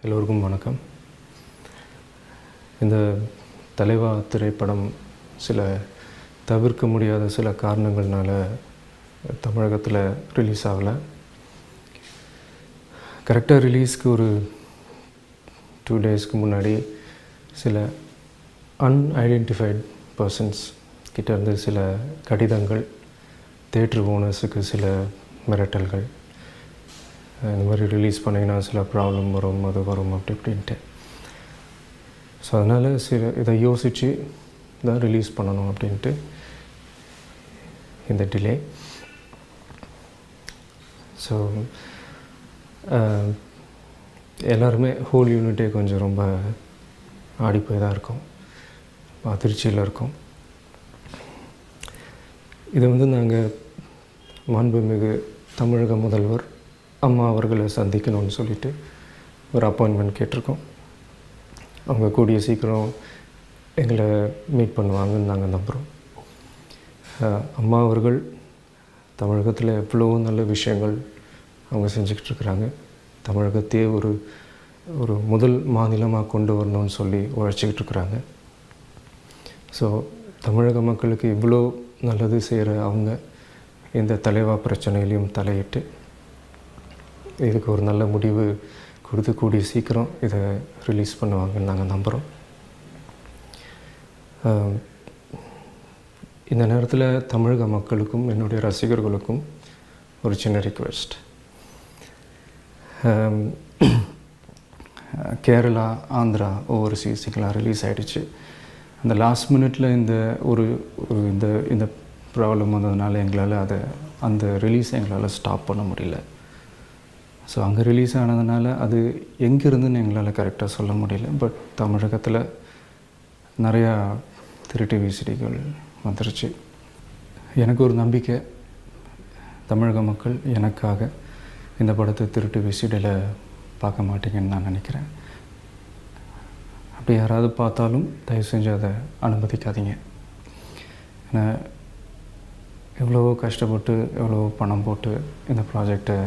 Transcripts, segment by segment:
எல்லோருக்கும் வணக்கம் இந்த தலைவா திரைப்படம் சில தவிர்க்க முடியாத சில காரணங்கள்னால தமிழகத்தில் ரிலீஸ் ஆகலை கரெக்டாக ரிலீஸ்க்கு ஒரு டூ டேஸ்க்கு முன்னாடி சில அன்ஐடென்டிஃபைட் பர்சன்ஸ் கிட்டேருந்து சில கடிதங்கள் தேட்டர் ஓனர்ஸுக்கு சில மிரட்டல்கள் இந்த மாதிரி ரிலீஸ் பண்ணிங்கன்னா சில ப்ராப்ளம் வரும் அது வரும் அப்படி இப்படின்ட்டு ஸோ அதனால் சில இதை யோசித்து தான் ரிலீஸ் பண்ணணும் அப்படின்ட்டு இந்த டிலே ஸோ எல்லாருமே ஹோல் யூனிட்டே கொஞ்சம் ரொம்ப ஆடி போய் தான் இருக்கும் அதிர்ச்சியில் இருக்கும் இது வந்து நாங்கள் மாண்புமிகு தமிழக முதல்வர் அம்மா அவர்களை சந்திக்கணும்னு சொல்லிட்டு ஒரு அப்பாயின்மெண்ட் கேட்டிருக்கோம் அவங்க கூடிய சீக்கிரம் எங்களை மீட் பண்ணுவாங்கன்னு நாங்கள் நம்புகிறோம் அம்மா அவர்கள் தமிழகத்தில் எவ்வளோ நல்ல விஷயங்கள் அவங்க செஞ்சுக்கிட்டு இருக்கிறாங்க தமிழகத்தையே ஒரு ஒரு முதல் மாநிலமாக கொண்டு வரணும்னு சொல்லி உழைச்சிக்கிட்டு இருக்கிறாங்க ஸோ தமிழக மக்களுக்கு இவ்வளோ நல்லது செய்கிற அவங்க இந்த தலைவா பிரச்சனையிலையும் தலையிட்டு இதுக்கு ஒரு நல்ல முடிவு கொடுத்து கூடிய சீக்கிரம் இதை ரிலீஸ் பண்ணுவாங்கன்னு நாங்கள் நம்புகிறோம் இந்த நேரத்தில் தமிழக மக்களுக்கும் என்னுடைய ரசிகர்களுக்கும் ஒரு சின்ன ரிக்வெஸ்ட் கேரளா ஆந்திரா ஓவர்சீஸுக்கெலாம் ரிலீஸ் ஆகிடுச்சு அந்த லாஸ்ட் மினிட்ல இந்த ஒரு ஒரு இந்த இந்த ப்ராப்ளம் வந்ததுனால எங்களால் அதை அந்த ரிலீஸ் எங்களால் ஸ்டாப் பண்ண முடியல ஸோ அங்கே ரிலீஸ் ஆனதுனால அது எங்கேருந்துன்னு எங்களால் கரெக்டாக சொல்ல முடியல பட் தமிழகத்தில் நிறையா திருட்டு விசிடிகள் வந்துருச்சு எனக்கு ஒரு நம்பிக்கை தமிழக மக்கள் எனக்காக இந்த படத்தை திருட்டு விசிடியில் பார்க்க மாட்டீங்கன்னு நான் நினைக்கிறேன் அப்படி யாராவது பார்த்தாலும் தயவு செஞ்சு அதை அனுமதிக்காதீங்க ஏன்னா எவ்வளவோ கஷ்டப்பட்டு எவ்வளவோ பணம் போட்டு இந்த ப்ராஜெக்டை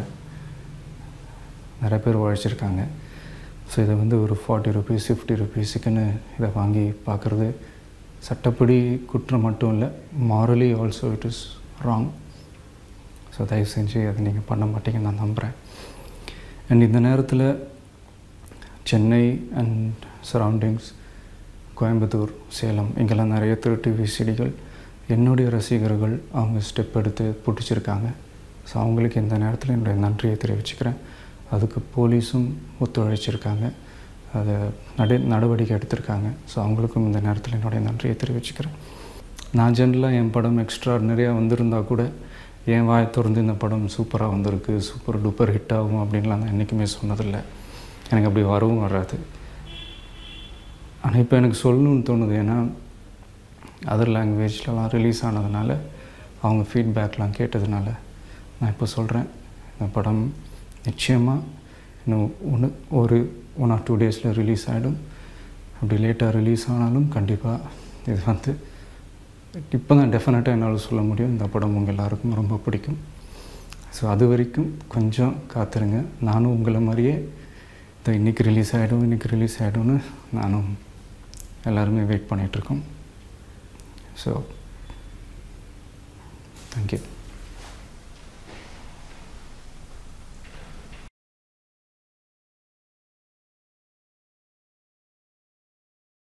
நிறைய பேர் உழைச்சிருக்காங்க ஸோ இதை வந்து ஒரு ஃபார்ட்டி ருபீஸ் ஃபிஃப்டி ருபீஸுக்குன்னு இதை வாங்கி பார்க்குறது சட்டப்படி குற்றம் மட்டும் இல்லை morally also it is wrong so தயவு செஞ்சு அதை நீங்கள் பண்ண மாட்டீங்கன்னு நான் நம்புகிறேன் அண்ட் இந்த நேரத்தில் சென்னை அண்ட் சரௌண்டிங்ஸ் கோயம்புத்தூர் சேலம் இங்கெல்லாம் நிறைய திருட்டு விசிடிகள் என்னுடைய ரசிகர்கள் அவங்க ஸ்டெப் எடுத்து பிடிச்சிருக்காங்க ஸோ அவங்களுக்கு இந்த நேரத்தில் என்னுடைய நன்றியை தெரிவிச்சுக்கிறேன் அதுக்கு போலீஸும் ஒத்துழைச்சிருக்காங்க அதை நட நடவடிக்கை எடுத்திருக்காங்க ஸோ அவங்களுக்கும் இந்த நேரத்தில் என்னுடைய நன்றியை தெரிவிச்சுக்கிறேன் நான் ஜென்ரலாக என் படம் எக்ஸ்ட்ராடினரியாக வந்திருந்தால் கூட என் வாயை திறந்து இந்த படம் சூப்பராக வந்திருக்கு சூப்பர் டூப்பர் ஹிட் ஆகும் அப்படின்லாம் நான் என்றைக்குமே சொன்னதில்லை எனக்கு அப்படி வரவும் வராது ஆனால் இப்போ எனக்கு சொல்லணும்னு தோணுது ஏன்னா அதர் லாங்குவேஜ்லலாம் ரிலீஸ் ஆனதுனால அவங்க ஃபீட்பேக்லாம் கேட்டதுனால நான் இப்போ சொல்கிறேன் இந்த படம் நிச்சயமாக இன்னும் ஒன்று ஒரு ஒன் ஆர் டூ டேஸில் ரிலீஸ் ஆகிடும் அப்படி லேட்டாக ரிலீஸ் ஆனாலும் கண்டிப்பாக இது வந்து இப்போ தான் டெஃபினட்டாக என்னால் சொல்ல முடியும் இந்த படம் உங்கள் எல்லாருக்கும் ரொம்ப பிடிக்கும் ஸோ அது வரைக்கும் கொஞ்சம் காத்துருங்க நானும் உங்களை மாதிரியே இந்த இன்றைக்கி ரிலீஸ் ஆகிடும் இன்றைக்கி ரிலீஸ் ஆகிடும்னு நானும் எல்லாருமே வெயிட் பண்ணிகிட்ருக்கோம் ஸோ தேங்க்யூ